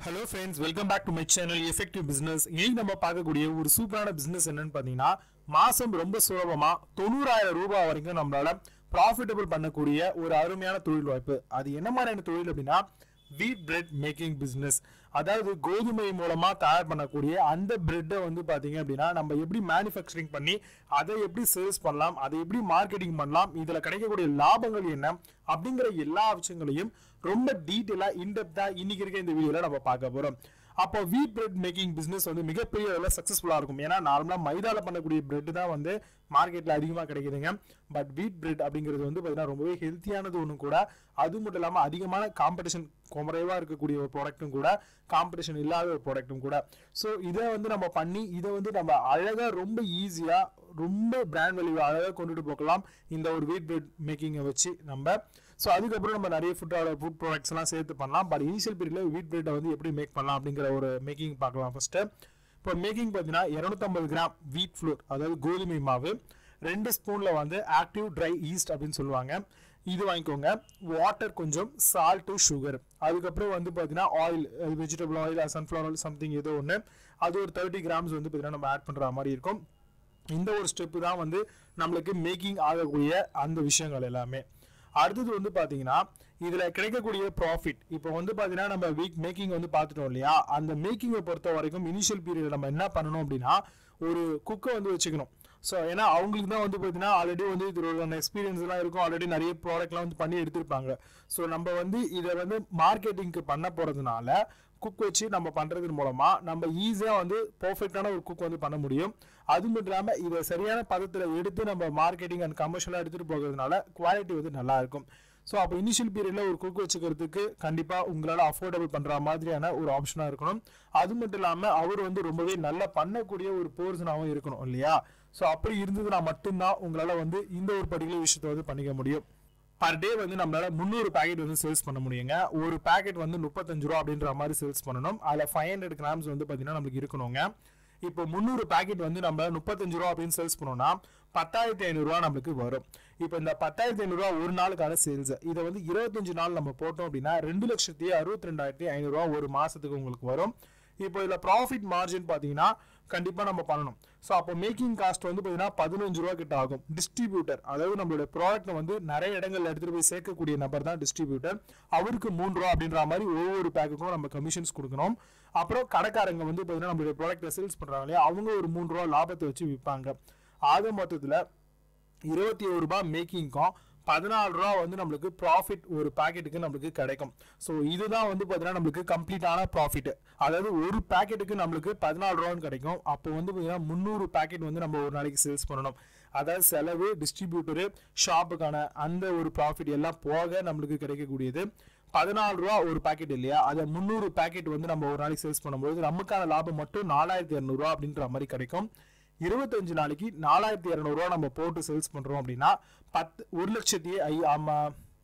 hello friends welcome back to my channel effective business இன்னைக்கு நம்ம பார்க்கக்கூடிய ஒரு சூப்பரான பிசினஸ் என்னன்னு பார்த்தீங்கன்னா மாசம் ரொம்ப சுலபமா தொண்ணூறாயிரம் ரூபாய் வரைக்கும் நம்மளால ப்ராஃபிட்டபிள் பண்ணக்கூடிய ஒரு அருமையான தொழில் வாய்ப்பு அது என்ன மாதிரியான தொழில் அப்படின்னா வீட் பிரெட் மேக்கிங் பிசினஸ் அதாவது கோதுமை மூலமா தயார் பண்ணக்கூடிய அந்த பிரெட்டை வந்து பாத்தீங்க அப்படின்னா நம்ம எப்படி மேனுஃபேக்சரிங் பண்ணி அதை எப்படி சேல்ஸ் பண்ணலாம் அதை எப்படி மார்க்கெட்டிங் பண்ணலாம் இதுல கிடைக்கக்கூடிய லாபங்கள் என்ன அப்படிங்கிற எல்லா விஷயங்களையும் ரொம்ப டீட்டெயிலா இன்டெப்தா இன்னைக்கு இருக்க இந்த வீடியோல நம்ம பார்க்க போறோம் அப்போ வீட் பிரெட் மேக்கிங் பிசினஸ் வந்து மிகப்பெரிய அளவில் சக்ஸஸ்ஃபுல்லாக இருக்கும் ஏன்னா நார்மலாக மைதால பண்ணக்கூடிய பிரெட் தான் வந்து மார்க்கெட்டில் அதிகமாக கிடைக்குதுங்க பட் வீட் பிரெட் அப்படிங்கிறது வந்து பார்த்தீங்கன்னா ரொம்பவே ஹெல்த்தியானது ஒன்று கூட அது மட்டும் இல்லாமல் அதிகமான காம்படிஷன் குறைவாக இருக்கக்கூடிய ஒரு ப்ராடக்ட்டும் கூட காம்படிஷன் இல்லாத ஒரு ப்ராடக்ட்டும் கூட ஸோ இதை வந்து நம்ம பண்ணி இதை வந்து நம்ம அழகாக ரொம்ப ஈஸியாக ரொம்ப பிராண்ட் வேல்யூ அழகாக கொண்டுட்டு போகலாம் இந்த ஒரு வீட் பிரெட் மேக்கிங்கை வச்சு நம்ம ஸோ அதுக்கப்புறம் நம்ம நிறைய ஃபுட் ஃபுட் ப்ராடக்ட்ஸ் எல்லாம் சேர்த்து பண்ணலாம் பட் இனிஷியல் பீரியட்ல வீட் பிரெட்டை வந்து எப்படி மேக் பண்ணலாம் அப்படிங்கிற ஒரு மேக்கிங் பார்க்கலாம் ஃபர்ஸ்ட் இப்போ மேக்கிங் பார்த்தீங்கன்னா இரநூத்தம்பது கிராம் வீட் ஃப்ளோர் அதாவது கோதுமை மாவு ரெண்டு ஸ்பூன்ல வந்து ஆக்டிவ் ட்ரை ஈஸ்ட் அப்படின்னு சொல்லுவாங்க இது வாங்கிக்கோங்க வாட்டர் கொஞ்சம் சால்ட்டு சுகர் அதுக்கப்புறம் வந்து பார்த்தீங்கன்னா oil vegetable oil sunflower oil something ஏதோ ஒன்று அது ஒரு தேர்ட்டி கிராம்ஸ் வந்து பார்த்தீங்கன்னா நம்ம ஆட் பண்ணுற மாதிரி இருக்கும் இந்த ஒரு ஸ்டெப்பு தான் வந்து நம்மளுக்கு மேக்கிங் ஆகக்கூடிய அந்த விஷயங்கள் எல்லாமே அடுத்தது வந்து பாத்தீங்கன்னா இதுல கிடைக்கக்கூடிய ப்ராஃபிட் இப்போ வந்து பாத்தீங்கன்னா நம்ம வீக் மேக்கிங் வந்து பார்த்துட்டோம் இல்லையா அந்த மேக்கிங்கை பொறுத்த வரைக்கும் இனிஷியல் பீரியட் நம்ம என்ன பண்ணணும் அப்படின்னா ஒரு குக்கை வந்து வச்சுக்கணும் ஸோ ஏன்னா அவங்களுக்கு தான் வந்து பார்த்தீங்கன்னா ஆல்ரெடி வந்து இதோட எக்ஸ்பீரியன்ஸ் எல்லாம் இருக்கும் ஆல்ரெடி நிறைய ப்ராடக்ட்லாம் வந்து பண்ணி எடுத்திருப்பாங்க ஸோ நம்ம வந்து இதை வந்து மார்க்கெட்டிங்க்கு பண்ண போகிறதுனால குக் வச்சு நம்ம பண்ணுறது மூலமாக நம்ம ஈஸியாக வந்து பர்ஃபெக்டான ஒரு குக் வந்து பண்ண முடியும் அது மட்டும் இல்லாமல் இதை சரியான பதத்தில் எடுத்து நம்ம மார்க்கெட்டிங் அண்ட் கமர்ஷியலாக எடுத்துகிட்டு போகிறதுனால குவாலிட்டி வந்து நல்லா இருக்கும் ஸோ அப்போ இனிஷியல் பீரியடில் ஒரு குக் வச்சுக்கிறதுக்கு கண்டிப்பாக உங்களால் அஃபோர்டபுள் பண்ணுற மாதிரியான ஒரு ஆப்ஷனாக இருக்கணும் அது மட்டும் இல்லாமல் அவர் வந்து ரொம்பவே நல்லா பண்ணக்கூடிய ஒரு பர்சனாகவும் இருக்கணும் இல்லையா ஸோ அப்படி இருந்ததுன்னா மட்டும்தான் உங்களால் வந்து இந்த ஒரு பர்டிகுலர் விஷயத்தை வந்து பண்ணிக்க முடியும் பர் டே வந்து நம்மளால முந்நூறு பேக்கெட் வந்து சேல்ஸ் பண்ண முடியுங்க ஒரு பேக்கெட் வந்து முப்பத்தஞ்சு ரூபா அப்படின்ற மாதிரி சேல்ஸ் பண்ணணும் அதில் ஃபைவ் ஹண்ட்ரட் கிராம்ஸ் வந்து பார்த்தீங்கன்னா நம்மளுக்கு இருக்கணுங்க இப்போ முந்நூறு பேக்கெட் வந்து நம்ம முப்பத்தஞ்சு ரூபா அப்படின்னு சேல்ஸ் பண்ணோம்னா பத்தாயிரத்தி ஐநூறுரூவா நம்மளுக்கு வரும் இப்போ இந்த பத்தாயிரத்தி ஐநூறுரூவா ஒரு நாளுக்கான சேல்ஸ் இதை வந்து இருபத்தஞ்சு நாள் நம்ம போட்டோம் அப்படின்னா ரெண்டு லட்சத்தி அறுபத்தி ரெண்டாயிரத்தி ஐநூறுரூவா ஒரு மாசத்துக்கு உங்களுக்கு வரும் இப்போ இதில் ப்ராஃபிட் மார்ஜின் பார்த்தீங்கன்னா கண்டிப்பாக நம்ம பண்ணணும் ஸோ அப்போ மேக்கிங் காஸ்ட் வந்து பார்த்தீங்கன்னா பதினஞ்சு ரூபா கிட்ட ஆகும் டிஸ்ட்ரிபியூட்டர் அதாவது நம்மளோட ப்ராடக்ட்டை வந்து நிறைய இடங்கள்ல எடுத்துகிட்டு போய் சேர்க்கக்கூடிய நபர் தான் டிஸ்ட்ரிபியூட்டர் அவருக்கு மூணு ரூபா அப்படின்ற மாதிரி ஒவ்வொரு பேக்குக்கும் நம்ம கமிஷன்ஸ் கொடுக்கணும் அப்புறம் கடைக்காரங்க வந்து பார்த்தீங்கன்னா நம்மளுடைய ப்ராடக்ட்டை சேல்ஸ் பண்ணுறாங்க இல்லையா அவங்க ஒரு மூணு ரூபா லாபத்தை வச்சு விற்பாங்க ஆக மொத்தத்தில் இருபத்தி ஒரு ரூபாய் மேக்கிங்க்கும் பதினாலு ரூபா வந்து நம்மளுக்கு ப்ராஃபிட் ஒரு பாக்கெட்டுக்கு நம்மளுக்கு கிடைக்கும் ஸோ இதுதான் வந்து பார்த்தீங்கன்னா நம்மளுக்கு கம்ப்ளீட்டான ப்ராஃபிட் அதாவது ஒரு பேக்கெட்டுக்கு நம்மளுக்கு பதினாலு ரூபான்னு கிடைக்கும் அப்போ வந்து பார்த்தீங்கன்னா முந்நூறு பேக்கெட் வந்து நம்ம ஒரு நாளைக்கு சேல்ஸ் பண்ணணும் அதாவது செலவு டிஸ்ட்ரிபியூட்டரு ஷாப்புக்கான அந்த ஒரு ப்ராஃபிட் எல்லாம் போக நம்மளுக்கு கிடைக்கக்கூடியது பதினாலு ரூபா ஒரு பாக்கெட் இல்லையா அதை முந்நூறு பேக்கெட் வந்து நம்ம ஒரு நாளைக்கு சேல்ஸ் பண்ணும்போது நமக்கான லாபம் மட்டும் நாலாயிரத்தி இரநூறுவா அப்படின்ற மாதிரி கிடைக்கும் இருபத்தஞ்சு நாளைக்கு நாலாயிரத்தி இரநூறுவா நம்ம போட்டு சேல்ஸ் பண்றோம் அப்படின்னா பத்து ஒரு லட்சத்தி ஐ ஆமா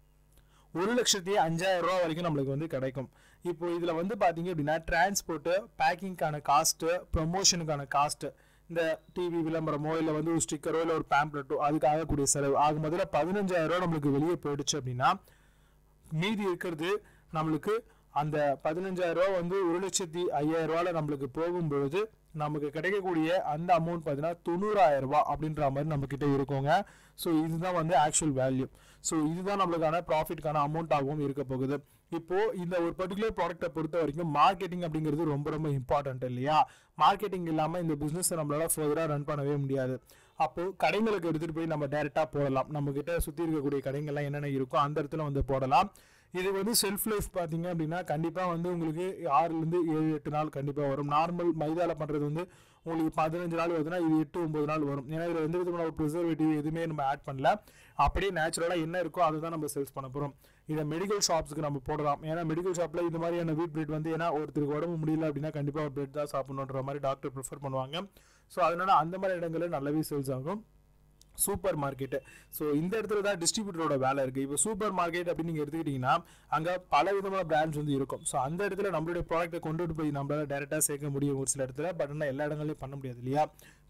ஒரு லட்சத்தி அஞ்சாயிரம் ரூபா வரைக்கும் நம்மளுக்கு வந்து கிடைக்கும் இப்போ இதுல வந்து பாத்தீங்க அப்படின்னா டிரான்ஸ்போர்ட்டு பேக்கிங்கான காஸ்ட்டு ப்ரொமோஷனுக்கான காஸ்ட்டு இந்த டிவி விளம்பரமோ இல்லை வந்து ஒரு ஸ்டிக்கரோ இல்லை ஒரு பேம்ப்ளெட்டோ அதுக்கு ஆகக்கூடிய செலவு ஆக முதல்ல பதினஞ்சாயிரம் ரூபா நம்மளுக்கு வெளியே போயிடுச்சு அப்படின்னா மீதி இருக்கிறது நம்மளுக்கு அந்த பதினஞ்சாயிரம் ரூபா வந்து ஒரு லட்சத்தி ஐயாயிரம் ரூபால நம்மளுக்கு போகும்பொழுது நமக்கு கிடைக்கக்கூடிய அந்த அமௌண்ட் பார்த்தீங்கன்னா தொண்ணூறாயிரம் ரூபாய் அப்படின்ற மாதிரி நம்ம கிட்ட இருக்குங்க ஸோ இதுதான் வந்து ஆக்சுவல் வேல்யூ ஸோ இதுதான் நம்மளுக்கான ப்ராஃபிட்கான அமௌண்ட்டாகவும் இருக்க போகுது இப்போ இந்த ஒரு பர்டிகுலர் ப்ராடக்ட்டை பொறுத்த வரைக்கும் மார்க்கெட்டிங் அப்படிங்கிறது ரொம்ப ரொம்ப இம்பார்ட்டன்ட் இல்லையா மார்க்கெட்டிங் இல்லாமல் இந்த பிஸ்னஸை நம்மளால ஃபர்தராக ரன் பண்ணவே முடியாது அப்போ கடைங்களுக்கு எடுத்துட்டு போய் நம்ம டைரெக்டாக போடலாம் நம்ம கிட்ட சுற்றி இருக்கக்கூடிய கடைகள்லாம் என்னென்ன இருக்கோ அந்த இடத்துல வந்து போடலாம் இது வந்து செல்ஃப் லைஃப் பார்த்தீங்க அப்படின்னா கண்டிப்பாக வந்து உங்களுக்கு ஆறுலேருந்து ஏழு எட்டு நாள் கண்டிப்பாக வரும் நார்மல் மைதால பண்ணுறது வந்து உங்களுக்கு பதினஞ்சு நாள் வருதுன்னா இது எட்டு ஒன்பது நாள் வரும் ஏன்னா இதில் எந்த விதமான ஒரு ப்ரிசர்வேட்டிவ் எதுவுமே நம்ம ஆட் பண்ணல அப்படியே நேச்சுரலாக என்ன இருக்கோ அதை தான் நம்ம சேல்ஸ் பண்ண போகிறோம் இதை மெடிக்கல் ஷாப்ஸ்க்கு நம்ம போடலாம் ஏன்னா மெடிக்கல் ஷாப்பில் இந்த மாதிரியான வீட் பிரெட் வந்து ஏன்னா ஒருத்தருக்கு உடம்பு முடியல அப்படின்னா கண்டிப்பாக ஒரு பிரெட் தான் சாப்பிடணுன்ற மாதிரி டாக்டர் ப்ரிஃபர் பண்ணுவாங்க ஸோ அதனால அந்த மாதிரி இடங்களில் நல்லாவே சேல்ஸ் ஆகும் சூப்பர் மார்க்கெட்டு ஸோ இந்த இடத்துல தான் டிஸ்ட்ரிபியூட்டரோட வேலை இருக்குது இப்போ சூப்பர் மார்க்கெட் அப்படின்னு நீங்கள் எடுத்துக்கிட்டிங்கன்னா அங்கே பல விதமான பிராண்ட்ஸ் வந்து இருக்கும் ஸோ அந்த இடத்துல நம்மளுடைய ப்ராடக்ட்டை கொண்டுட்டு போய் நம்மளால டேரெக்டாக சேர்க்க முடியும் ஒரு சில இடத்துல பட் ஆனால் எல்லா இடங்களையும் பண்ண முடியாது இல்லையா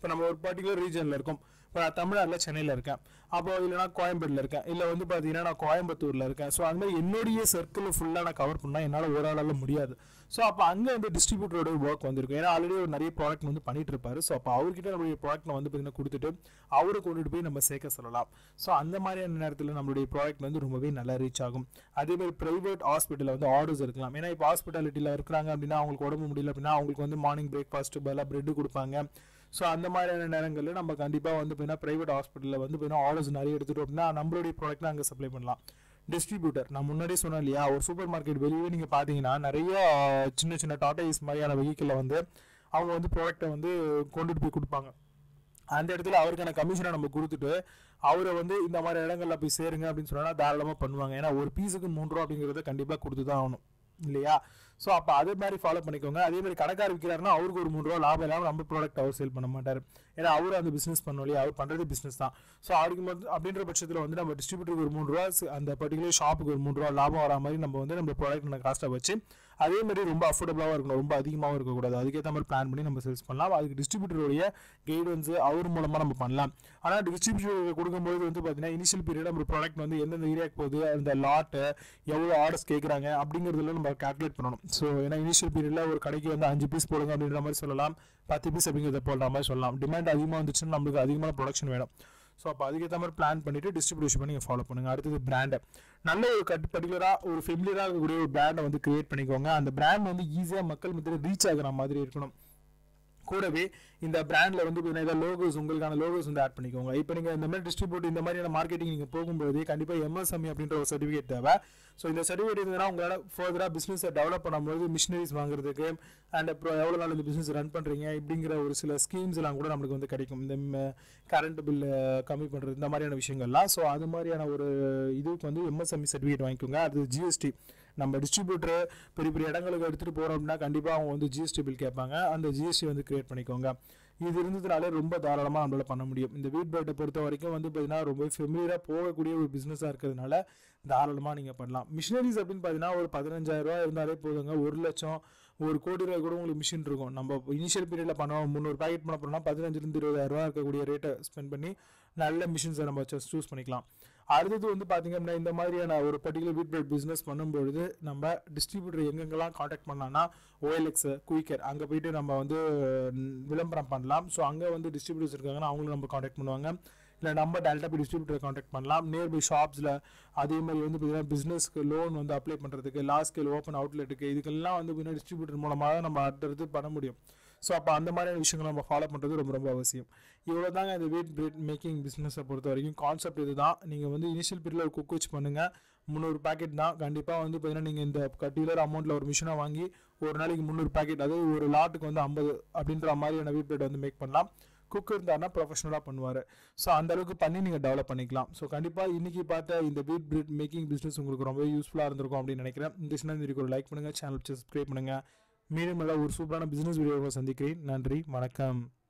இப்போ நம்ம ஒரு பர்டிகுலர் ரீஜனில் இருக்கோம் இப்போ நான் தமிழ்நாட்டில் சென்னையில் இருக்கேன் அப்போ இல்லைனா கோயம்பேட்டில் இருக்கேன் இல்லை வந்து பார்த்தீங்கன்னா நான் கோயம்புத்தூரில் இருக்கேன் ஸோ அந்த மாதிரி என்னுடைய சர்க்கிள் ஃபுல்லாக நான் கவர் பண்ணால் என்னால் ஒரு ஆளால் முடியாது ஸோ அப்போ அங்கே வந்து டிஸ்ட்ரிபியூட்டரோட ஒர்க் வந்திருக்கும் ஏன்னா ஆல்ரெடி ஒரு நிறைய ப்ராடக்ட் வந்து பண்ணிட்டு இருப்பாரு ஸோ அப்போ அவர்கிட்ட நம்மளுடைய ப்ராடக்ட் வந்து பார்த்தீங்கன்னா கொடுத்துட்டு அவரை கொண்டுட்டு போய் நம்ம சேர்க்க சொல்லலாம் ஸோ அந்த மாதிரியான நேரத்தில் நம்மளுடைய ப்ராடக்ட் வந்து ரொம்பவே நல்லா ரீச் ஆகும் அதே மாதிரி ப்ரைவேட் ஹாஸ்பிட்டலில் வந்து ஆர்டர்ஸ் இருக்கலாம் ஏன்னா இப்போ ஹாஸ்பிட்டாலிட்டியில் இருக்கிறாங்க அப்படின்னா அவங்களுக்கு உடம்பு முடியல அப்படின்னா அவங்களுக்கு வந்து மார்னிங் பிரேக்ஃபாஸ்ட் பதிலாக பிரெட் கொடுப்பாங்க ஸோ அந்த மாதிரியான நேரங்களில் நம்ம கண்டிப்பாக வந்து பார்த்தீங்கன்னா ப்ரைவேட் ஹாஸ்பிட்டலில் வந்து பார்த்தீங்கன்னா ஆர்டர்ஸ் நிறைய எடுத்துட்டோம் அப்படின்னா நம்மளுடைய ப்ராடக்ட் அங்கே சப்ளை பண்ணலாம் டிஸ்ட்ரிபியூட்டர் நான் முன்னாடியே சொன்னேன் இல்லையா ஒரு சூப்பர் மார்க்கெட் வெளியே நீங்கள் பார்த்தீங்கன்னா நிறைய சின்ன சின்ன டாட்டாஸ் மாதிரியான வெஹிக்கிளில் வந்து அவங்க வந்து ப்ராடக்ட்டை வந்து கொண்டுட்டு போய் கொடுப்பாங்க அந்த இடத்துல அவருக்கான கமிஷனை நம்ம கொடுத்துட்டு அவரை வந்து இந்த மாதிரி இடங்கள்ல போய் சேருங்க அப்படின்னு சொன்னா தாராளமாக பண்ணுவாங்க ஏன்னா ஒரு பீஸுக்கு மூணு ரூபா அப்படிங்கிறத கண்டிப்பாக கொடுத்து தான் ஆகணும் இல்லையா ஸோ அப்போ அதே மாதிரி ஃபாலோ பண்ணிக்கோங்க அதே மாதிரி கடைக்கார விற்கிறாருன்னா அவருக்கு ஒரு மூணு ரூபா லாபம் இல்லாமல் நம்ம ப்ராடக்ட் அவர் சேல் பண்ண மாட்டார் ஏன்னா அவர் அந்த பிஸ்னஸ் பண்ணோம் இல்லையா அவர் பண்ணுறது பிஸ்னஸ் தான் ஸோ அவருக்கு வந்து அப்படின்ற பட்சத்தில் வந்து நம்ம டிஸ்ட்ரிபியூட்டருக்கு ஒரு மூணு ரூபா அந்த பர்டிகுலர் ஷாப்புக்கு ஒரு மூணு ரூபா லாபம் வரா மாதிரி நம்ம வந்து நம்ம ப்ராடக்ட் காஸ்ட்டை வச்சு அதே மாதிரி ரொம்ப அஃபோர்டபுளாகவும் இருக்கணும் ரொம்ப அதிகமாகவும் இருக்கக்கூடாது அதுக்கேற்ற மாதிரி பிளான் பண்ணி நம்ம சேல்ஸ் பண்ணலாம் அதுக்கு டிஸ்ட்ரிபியூட்டருடைய கைடன்ஸ் அவர் மூலமாக நம்ம பண்ணலாம் ஆனால் டிஸ்ட்ரிபியூட்டர் கொடுக்கும்போது வந்து பார்த்தீங்கன்னா இனிஷியல் பீரியட் நம்ம ப்ராடக்ட் வந்து எந்தெந்த ஏரியாவுக்கு போகுது அந்த லாட்டு எவ்வளோ ஆர்டர்ஸ் கேட்குறாங்க அப்படிங்கிறதுல நம்ம கால்குலேட் பண்ணணும் ஸோ ஏன்னா இனிஷியல் பீரியடில் ஒரு கடைக்கு வந்து அஞ்சு பீஸ் போடுங்க அப்படின்ற மாதிரி சொல்லலாம் பத்து பீஸ் அப்படிங்கிறத போடுற மாதிரி சொல்லலாம் டிமாண்ட் அதிகமாக வந்துச்சுன்னா நம்மளுக்கு அதிகமான ப்ரொடக்ஷன் வேணும் ஸோ அப்போ அதுக்கேற்ற மாதிரி பிளான் பண்ணிட்டு டிஸ்ட்ரிபியூஷன் பண்ணி நீங்கள் ஃபாலோ பண்ணுங்க அடுத்தது பிராண்டு நல்ல ஒரு கட் பர்டிகுலராக ஒரு ஃபெமிலியராக இருக்கக்கூடிய ஒரு பிராண்டை வந்து கிரியேட் பண்ணிக்கோங்க அந்த பிராண்ட் வந்து ஈஸியாக மக்கள் மத்தியில் ரீச் ஆகுற மாதிரி இருக்கணும் கூடவே இந்த பிராண்ட்ல வந்து பார்த்தீங்கன்னா லோகோஸ் உங்களுக்கான லோகோஸ் வந்து ஆட் பண்ணிக்கோங்க இப்போ நீங்கள் இந்த மாதிரி டிஸ்ட்ரிபியூட் இந்த மாதிரியான மார்க்கெட்டிங் நீங்கள் போகும்போது கண்டிப்பாக எம்எஸ்எம்இ அப்படின்ற ஒரு சர்டிஃபிகேட் தேவை ஸோ இந்த சர்டிஃபிகேட் இருந்ததுன்னா உங்களால் ஃபர்தராக பிஸ்னஸை டெவலப் பண்ணும்போது மிஷினரிஸ் வாங்குறதுக்கு அண்ட் அப்புறம் எவ்வளோ நாள் இந்த பிஸ்னஸ் ரன் பண்ணுறீங்க இப்படிங்கிற ஒரு சில ஸ்கீம்ஸ் எல்லாம் கூட நம்மளுக்கு வந்து கிடைக்கும் இந்த கரண்ட் பில்லு கம்மி பண்ணுறது இந்த மாதிரியான விஷயங்கள்லாம் ஸோ அது மாதிரியான ஒரு இதுக்கு வந்து எம்எஸ்எம்இ சர்டிஃபிகேட் வாங்கிக்கோங்க அது ஜிஎஸ்டி நம்ம டிஸ்ட்ரிபியூட்டர் பெரிய பெரிய இடங்களுக்கு எடுத்துகிட்டு போகிறோம் அப்படின்னா கண்டிப்பாக அவங்க வந்து ஜிஎஸ்டி பில் கேட்பாங்க அந்த ஜிஎஸ்டி வந்து கிரியேட் பண்ணிக்கோங்க இது இருந்ததுனாலே ரொம்ப தாராளமாக நம்மளால பண்ண முடியும் இந்த வீட் பேட்டை பொறுத்த வரைக்கும் வந்து பார்த்தீங்கன்னா ரொம்ப ஃபெமிலியராக போகக்கூடிய ஒரு பிஸ்னஸாக இருக்கிறதுனால தாராளமாக நீங்கள் பண்ணலாம் மிஷினரிஸ் அப்படின்னு பார்த்தீங்கன்னா ஒரு பதினஞ்சாயிரம் ரூபா இருந்தாலே போதுங்க ஒரு லட்சம் ஒரு கோடி ரூபாய் கூட உங்களுக்கு மிஷின் இருக்கும் நம்ம இனிஷியல் பீரியடில் பண்ணோம் முந்நூறு பேக்கெட் பண்ண போனோம்னா பதினஞ்சுலேருந்து இருபதாயிரம் ரூபா இருக்கக்கூடிய ரேட்டை ஸ்பெண்ட் பண்ணி நல்ல மிஷின்ஸை நம்ம சூஸ் பண்ணிக்கலாம் அடுத்தது வந்து பார்த்தீங்க அப்படின்னா இந்த மாதிரியான ஒரு பர்டிகுலர் வீட் பிரெட் பிஸ்னஸ் பண்ணும்பொழுது நம்ம டிஸ்ட்ரிபியூட்டர் எங்கெங்கெல்லாம் காண்டாக்ட் பண்ணலாம்னா ஓஎல்எக்ஸ் குயிக்கர் அங்கே போயிட்டு நம்ம வந்து விளம்பரம் பண்ணலாம் ஸோ அங்கே வந்து டிஸ்ட்ரிபியூட்டர்ஸ் இருக்காங்கன்னா அவங்களும் நம்ம காண்டாக்ட் பண்ணுவாங்க இல்லை நம்ம டேரெக்டாக போய் டிஸ்ட்ரிபியூட்டரை காண்டாக்ட் பண்ணலாம் நியர்பை ஷாப்ஸில் அதே மாதிரி வந்து பார்த்தீங்கன்னா பிஸ்னஸ்க்கு லோன் வந்து அப்ளை பண்ணுறதுக்கு லாஸ்ட் ஸ்கேல் ஓப்பன் அவுட்லெட்டுக்கு இதுக்கெல்லாம் வந்து பார்த்தீங்கன்னா டிஸ்ட்ரிபியூட்டர் மூலமாக தான் நம்ம அடுத்தடுத்து பண்ண முடியும் ஸோ அப்போ அந்த மாதிரியான விஷயங்களை நம்ம ஃபாலோ பண்ணுறது ரொம்ப ரொம்ப அவசியம் இவ்வளோ தாங்க இந்த வெயிட் பிரெட் மேக்கிங் பிஸ்னஸை பொறுத்த வரைக்கும் கான்செப்ட் இது தான் நீங்கள் வந்து இனிஷியல் பீரியடில் ஒரு குக் வச்சு பண்ணுங்கள் முந்நூறு பேக்கெட் தான் கண்டிப்பாக வந்து பார்த்தீங்கன்னா நீங்கள் இந்த பர்டிகுலர் அமௌண்ட்டில் ஒரு மிஷினை வாங்கி ஒரு நாளைக்கு முந்நூறு பேக்கெட் அதாவது ஒரு லாட்டுக்கு வந்து ஐம்பது அப்படின்ற மாதிரியான வீட் பிரெட் வந்து மேக் பண்ணலாம் குக் இருந்தாருன்னா ப்ரொஃபஷனலாக பண்ணுவார் ஸோ அந்த அளவுக்கு பண்ணி நீங்கள் டெவலப் பண்ணிக்கலாம் ஸோ கண்டிப்பாக இன்றைக்கி பார்த்த இந்த வீட் பிரெட் மேக்கிங் பிஸ்னஸ் உங்களுக்கு ரொம்ப யூஸ்ஃபுல்லாக இருந்திருக்கும் அப்படின்னு நினைக்கிறேன் இந்த சின்ன வீடியோக்கு ஒரு லைக் பண்ணுங்கள் சேனல் சப்ஸ்கிரைப் பண்ணுங்கள் மீண்டும் ஒரு சூப்பரான பிஸ்னஸ் வீடியோவை சந்திக்கிறேன் நன்றி வணக்கம்